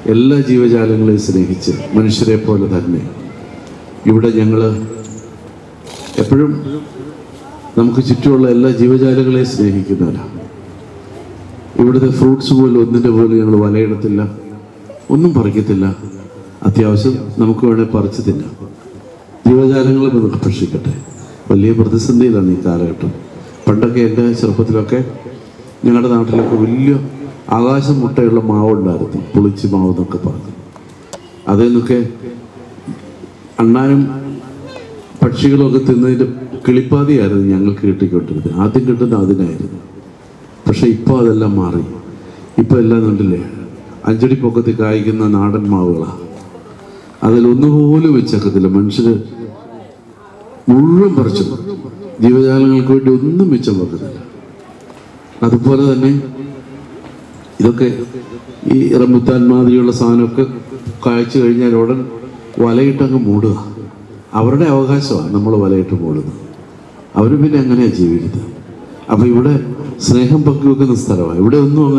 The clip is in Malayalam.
എല്ലാ ജീവജാലങ്ങളെയും സ്നേഹിച്ച് മനുഷ്യരെ പോലെ തന്നെ ഇവിടെ ഞങ്ങൾ എപ്പോഴും നമുക്ക് ചുറ്റുമുള്ള എല്ലാ ജീവജാലങ്ങളെയും സ്നേഹിക്കുന്നവരാണ് ഇവിടുത്തെ ഫ്രൂട്ട്സ് പോലും ഒന്നിൻ്റെ പോലും ഞങ്ങൾ വലയിടത്തില്ല ഒന്നും പറിക്കത്തില്ല അത്യാവശ്യം നമുക്ക് വേണേൽ പറിച്ച് തിന്നാം ജീവജാലങ്ങൾ നമുക്ക് ഭക്ഷിക്കട്ടെ വലിയ പ്രതിസന്ധിയിലാണ് ഈ കാലഘട്ടം പണ്ടൊക്കെ എൻ്റെ ചെറുപ്പത്തിലൊക്കെ ഞങ്ങളുടെ നാട്ടിലൊക്കെ വലിയ ആകാശം മുട്ടയുള്ള മാവുണ്ടായിരുന്നു പുളിച്ച് മാവ് എന്നൊക്കെ പറഞ്ഞു അതിൽ നിന്നൊക്കെ അണ്ണാനും പക്ഷികളൊക്കെ തിന്നതിൻ്റെ കിളിപ്പാതിയായിരുന്നു ഞങ്ങൾക്ക് കിട്ടിക്കൊണ്ടിരുന്നത് ആദ്യം കിട്ടുന്ന അതിനായിരുന്നു പക്ഷെ ഇപ്പോൾ അതെല്ലാം മാറി ഇപ്പോൾ എല്ലാം കണ്ടില്ലേ അഞ്ചടി പൊക്കത്തിൽ കായ്ക്കുന്ന നാടൻ മാവുകളാണ് അതിലൊന്നുപോലും വെച്ചേക്കത്തില്ല മനുഷ്യര് മുഴുവൻ പറിച്ചു ജീവജാലങ്ങൾക്ക് വേണ്ടി ഒന്നും മിച്ചം വെക്കുന്നില്ല അതുപോലെ തന്നെ ഇതൊക്കെ ഈ റംബുത്താൻ മാതിരിയുള്ള സാധനമൊക്കെ കായ്ച്ചു കഴിഞ്ഞാൽ ഉടൻ വലയിട്ടങ്ങ് മൂടുക അവരുടെ അവകാശമാണ് നമ്മൾ വലയിട്ട് മൂടുന്നത് അവർ പിന്നെ എങ്ങനെയാണ് ജീവിക്കുന്നത് അപ്പൊ ഇവിടെ സ്നേഹം പങ്കുവെക്കുന്ന സ്ഥലമാണ് ഇവിടെ ഒന്നും അങ്ങനെ